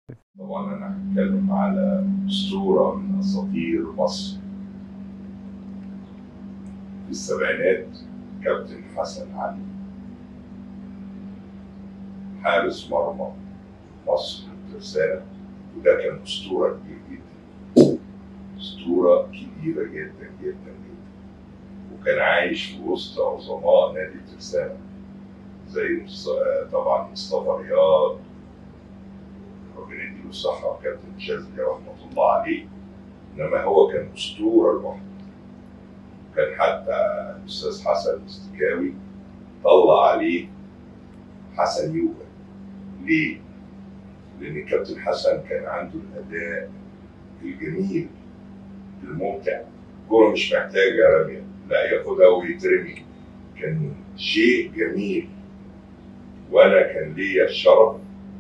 طبعا انا هتكلم على اسطوره من اساطير مصر في السبعينات كابتن حسن علي حارس مرمى مصر الترسانة وده كان اسطوره كبيره جدا اسطوره كبيره جدا جدا جدا وكان عايش في وسط عظماء نادي الترسانة زي مص- طبعا مصطفى رياض ربنا يديله الصحة وكابتن شاذلي رحمة الله عليه إنما هو كان أسطورة لوحده كان حتى الأستاذ حسن الاستكاوي طلع عليه حسن يوبا ليه؟ لأن كابتن حسن كان عنده الأداء الجميل الممتع الكورة مش محتاجة رمية لا ياخدها ويترمي كان شيء جميل وأنا كان ليا الشرف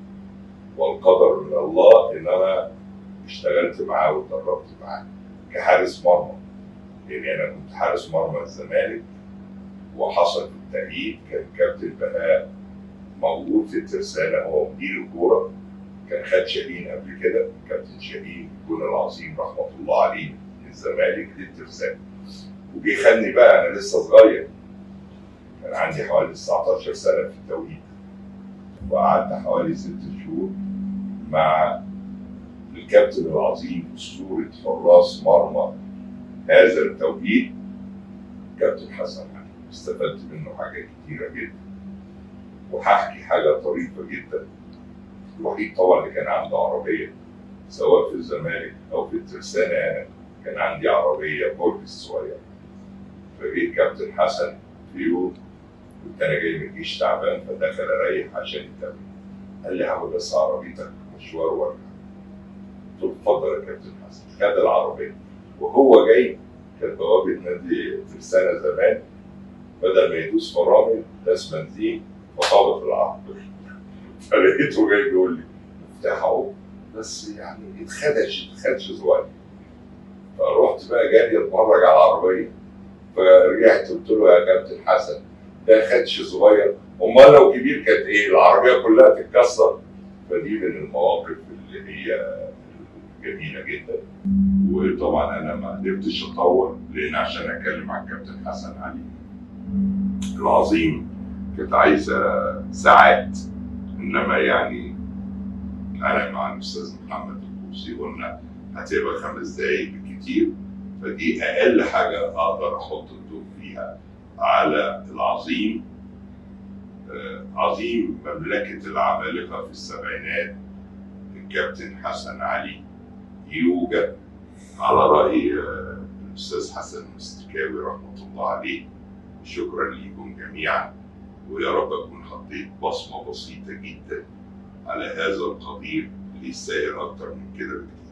والقدر من الله ان انا اشتغلت معاه واتدربت معاه كحارس مرمى يعني انا كنت حارس مرمى الزمالك وحصل في التأييد كان كابتن بهاء موجود في الترسانة هو مدير الكورة كان خد شاهين قبل كده كابتن شاهين الجون العظيم رحمة الله عليه من الزمالك للترسانة وجي خدني بقى انا لسه صغير كان عندي حوالي 19 سنة في التوقيت وقعدت حوالي ست شهور مع الكابتن العظيم أسطورة حراس مرمى هذا التوقيت كابتن حسن علي استفدت منه حاجات كتيرة جدا وهحكي حاجة طريفة جدا الوحيد طبعا اللي كان عنده عربية سواء في الزمالك أو في الترسانة أنا كان عندي عربية بورك الصغير فجيت كابتن حسن في يوم كنت أنا جاي من الجيش تعبان فدخل أريح عشان التمرين قال لي هاخد بس عربيتك مشوار وارجع قلت له اتفضل يا كابتن حسن خد العربيه وهو جاي كان بوابه نادي ترسانة زمان بدل ما يدوس فرامل داس بنزين فخبط العربيه فلقيته جاي بيقول لي مفتاح اهو بس يعني اتخدش اتخدش صغير فرحت بقى جاري اتفرج على العربيه فرجعت قلت له يا كابتن حسن ده خدش صغير امال لو كبير كانت ايه العربيه كلها تتكسر فدي من المواقف اللي هي جميله جدا وطبعا انا ما قدرتش اطول لان عشان اتكلم عن كابتن حسن علي العظيم كانت عايزه ساعات انما يعني انا مع الاستاذ محمد الكوسي قلنا هتبقى خمس دقايق بالكتير فدي اقل حاجه اقدر احط الضوء فيها على العظيم آه، عظيم مملكة العمالقة في السبعينات الكابتن حسن علي يوجد على رأي آه، الأستاذ حسن المستكاوي رحمة الله عليه شكرا لكم جميعا ويا رب أكون حطيت بصمة بسيطة جدا على هذا القدير اللي يستاهل أكتر من كده بكتير